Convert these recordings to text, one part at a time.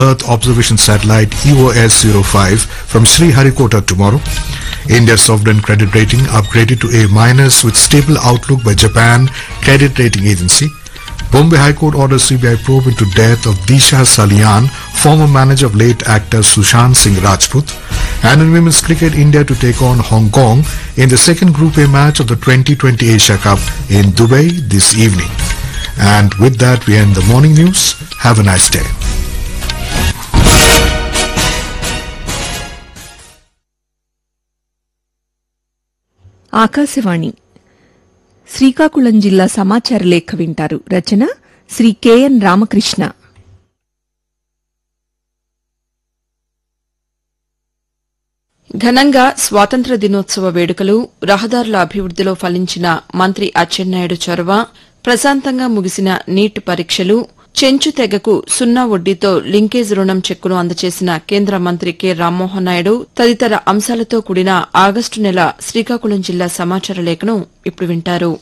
Earth observation satellite EOS-05 from Sriharikota tomorrow. India's sovereign credit rating upgraded to A- minus with stable outlook by Japan Credit Rating Agency. Bombay High Court orders CBI probe into death of Disha Salian, former manager of late actor Sushant Singh Rajput. And in women's cricket, India to take on Hong Kong in the second Group A match of the 2020 Asia Cup in Dubai this evening. And with that, we end the morning news. Have a nice day. Akashvani Srikakulam జిల్లా సమాచార లేఖ వింటారు రచన Shri KN Ramakrishna ఘనంగా స్వాతంత్ర దినోత్సవ వేడుకలు రహదారుల అభివృద్దిలో ఫలించిన మంత్రి అచ్చెన్నాయుడు చొరవ ప్రశాంతంగా ముగిసిన నీట్ పరీక్షలు చెంచు తెగకు సున్నా వడ్డీతో లింకేజ్ రుణం చెక్కును అందజేసిన కేంద్ర మంత్రి కె రామ్మోహన్ నాయుడు తదితర అంశాలతో కూడిన ఆగస్టు నెల శ్రీకాకుళం జిల్లా సమాచార లేఖను ఇప్పుడు వింటారు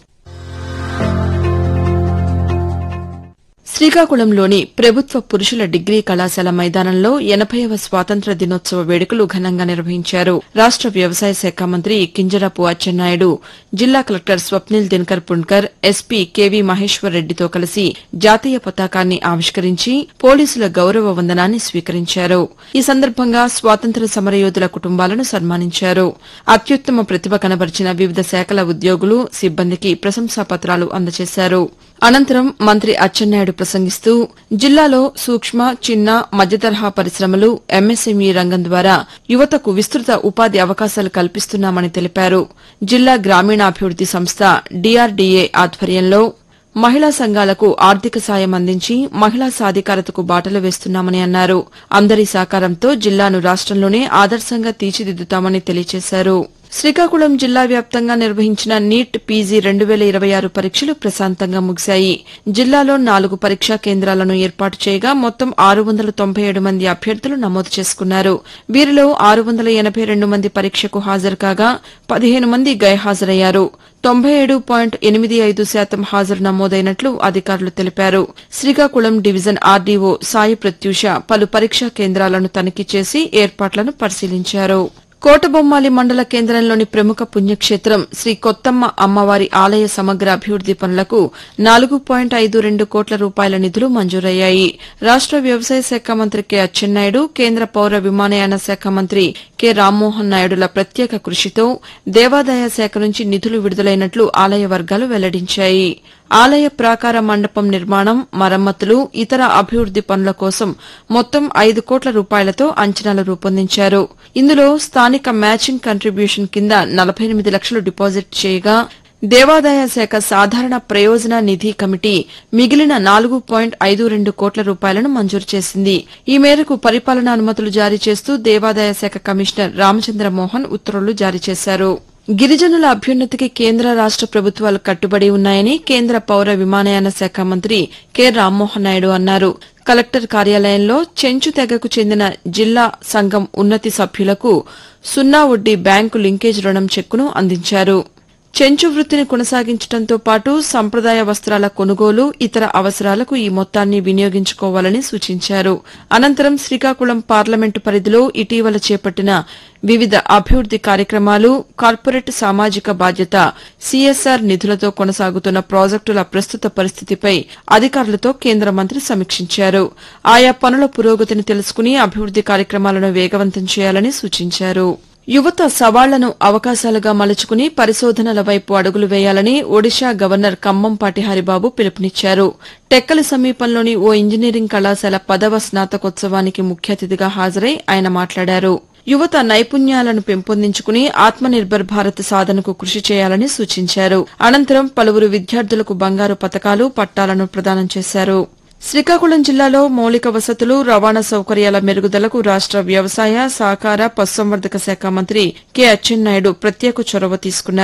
శ్రీకాకుళంలోని ప్రభుత్వ పురుషుల డిగ్రీ కళాశాల మైదానంలో ఎనభైవ స్వాతంత్ర దినోత్సవ వేడుకలు ఘనంగా నిర్వహించారు రాష్ట వ్యవసాయ శాఖ మంత్రి కింజరాపు అచ్చెన్నాయుడు జిల్లా కలెక్టర్ స్వప్నిల్ దినకర్ పుణ్కర్ ఎస్పీ కెవి మహేశ్వర్ రెడ్డితో కలిసి జాతీయ పతాకాన్ని ఆవిష్కరించి పోలీసుల గౌరవ వందనాన్ని స్వీకరించారు ఈ సందర్భంగా స్వాతంత్ర సమరయోధుల కుటుంబాలను సన్మానించారు అత్యుత్తమ ప్రతిభ కనబరిచిన వివిధ శాఖల ఉద్యోగులు సిబ్బందికి ప్రశంసా పత్రాలు అందజేశారు అనంతరం మంత్రి అచ్చెన్నాయుడు ప్రసంగిస్తూ జిల్లాలో సూక్ష్మ చిన్న మధ్యతరహా పరిశ్రమలు ఎంఎస్ఎంఈ రంగం ద్వారా యువతకు విస్తృత ఉపాధి అవకాశాలు కల్పిస్తున్నామని తెలిపారు జిల్లా గ్రామీణాభివృద్ది సంస్థ డీఆర్డీఏ ఆధ్వర్యంలో మహిళా సంఘాలకు ఆర్థిక సాయం అందించి మహిళా సాధికారతకు బాటలు వేస్తున్నామని అన్నారు అందరి సహకారంతో జిల్లాను రాష్టంలోనే ఆదర్శంగా తీర్చిదిద్దుతామని తెలియజేశారు శ్రీకాకుళం జిల్లా వ్యాప్తంగా నిర్వహించిన నీట్ పీజీ రెండు వేల ఇరవై ఆరు పరీక్షలు ప్రశాంతంగా ముగిశాయి జిల్లాలో నాలుగు పరీక్షా కేంద్రాలను ఏర్పాటు చేయగా మొత్తం ఆరు వందల తొంభై ఏడు మంది అభ్యర్థులు నమోదు చేసుకున్నారు వీరిలో ఆరు వందల ఎనబై రెండు మంది పరీక్షకు హాజరు కాగా పదిహేను మంది గైహాజరయ్యారు తొంభై ఏడు పాయింట్ ఎనిమిది ఐదు శాతం హాజరు నమోదైనట్లు అధికారులు తెలిపారు శ్రీకాకుళం డివిజన్ ఆర్డీఓ సాయి ప్రత్యూష పలు పరీక్షా కేంద్రాలను తనిఖీ చేసి ఏర్పాట్లను పరిశీలించారు కోటబొమ్మాలి మండల కేంద్రంలోని ప్రముఖ పుణ్యక్షేత్రం శ్రీ కొత్తమ్మ అమ్మవారి ఆలయ సమగ్ర అభివృద్ది పనులకు నాలుగు పాయింట్ ఐదు రెండు కోట్ల రూపాయల నిధులు మంజూరయ్యాయి రాష్ట వ్యవసాయ శాఖ మంత్రి కె అచ్చెన్నాయుడు కేంద్ర పౌర విమానయాన శాఖ మంత్రి కె రామ్మోహన్ నాయుడుల ప్రత్యేక కృషితో దేవాదాయ శాఖ నుంచి నిధులు విడుదలైనట్లు ఆలయ వర్గాలు వెల్లడించాయి ఆలయ ప్రాకార మండపం నిర్మాణం మరమ్మతులు ఇతర అభివృద్ది పనుల కోసం మొత్తం ఐదు కోట్ల రూపాయలతో అంచనాలు రూపొందించారు ఇందులో స్థానిక మ్యాచింగ్ కంట్రిబ్యూషన్ కింద నలభై ఎనిమిది లక్షలు డిపాజిట్ చేయగా దేవాదాయ శాఖ సాధారణ ప్రయోజన నిధి కమిటీ మిగిలిన నాలుగు పాయింట్ ఐదు రెండు కోట్ల రూపాయలను మంజూరు చేసింది ఈ మేరకు పరిపాలనా అనుమతులు జారీ చేస్తూ దేవాదాయ శాఖ కమిషనర్ రామచంద్ర మోహన్ ఉత్తర్వులు జారీ చేశారు గిరిజనుల అభ్యున్నతికి కేంద్ర రాష్ట ప్రభుత్వాలు కట్టుబడి ఉన్నాయని కేంద్ర పౌర విమానయాన శాఖ మంత్రి కె రామ్మోహన్ నాయుడు అన్నారు కలెక్టర్ కార్యాలయంలో చెంచు తెగకు చెందిన జిల్లా సంఘం ఉన్నతి సభ్యులకు సున్నా వడ్డీ బ్యాంకు లింకేజ్ రుణం చెక్కును అందించారు చెంచు వృత్తిని కొనసాగించడంతో పాటు సంప్రదాయ వస్త్రాల కొనుగోలు ఇతర అవసరాలకు ఈ మొత్తాన్ని వినియోగించుకోవాలని సూచించారు అనంతరం శ్రీకాకుళం పార్లమెంటు పరిధిలో ఇటీవల చేపట్టిన వివిధ అభివృద్ది కార్యక్రమాలు కార్పొరేట్ సామాజిక బాధ్యత సీఎస్ఆర్ నిధులతో కొనసాగుతున్న ప్రాజెక్టుల ప్రస్తుత పరిస్థితిపై అధికారులతో కేంద్ర మంత్రి సమీక్షించారు ఆయా పనుల పురోగతిని తెలుసుకుని అభివృద్ది కార్యక్రమాలను వేగవంతం చేయాలని సూచించారు యువత సవాళ్లను అవకాశాలుగా మలుచుకుని పరిశోధనల వైపు అడుగులు వేయాలని ఒడిషా గవర్నర్ కంబంపాటి హరిబాబు పిలుపునిచ్చారు టెక్కలి సమీపంలోని ఓ ఇంజనీరింగ్ కళాశాల పదవ స్నాతకోత్సవానికి ముఖ్య అతిథిగా హాజరై ఆయన మాట్లాడారు యువత నైపుణ్యాలను పెంపొందించుకుని ఆత్మనిర్భర్ భారత్ సాధనకు కృషి చేయాలని సూచించారు అనంతరం పలువురు విద్యార్థులకు బంగారు పతకాలు పట్టాలను ప్రదానం చేశారు శ్రీకాకుళం జిల్లాలో మౌలిక వసతులు రవాణా సౌకర్యాల మెరుగుదలకు రాష్ట వ్యవసాయ సహకార పశుసంవర్ధక శాఖ మంత్రి కె అచ్చెన్నాయుడు ప్రత్యేక చొరవ తీసుకున్నారు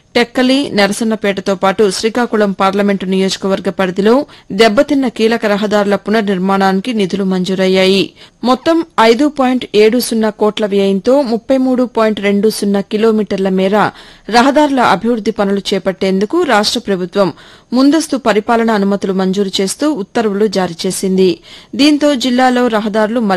టెక్కలి నరసన్నపేటతో పాటు శ్రీకాకుళం పార్లమెంటు నియోజకవర్గ పరిధిలో దెబ్బతిన్న కీలక రహదారుల పునర్నిర్మాణానికి నిధులు మంజూరయ్యాయి మొత్తం ఐదు పాయింట్ ఏడు సున్నా కోట్ల వ్యయంతో ముప్పై మూడు పాయింట్ రెండు సున్నా కిలోమీటర్ల మేర రహదారుల అభివృద్ది పనులు చేపట్టేందుకు రాష్ట ప్రభుత్వం ముందస్తు పరిపాలన అనుమతులు మంజూరు చేస్తూ ఉత్తర్వులు జారీ చేసింది దీంతో జిల్లాలో రహదారులు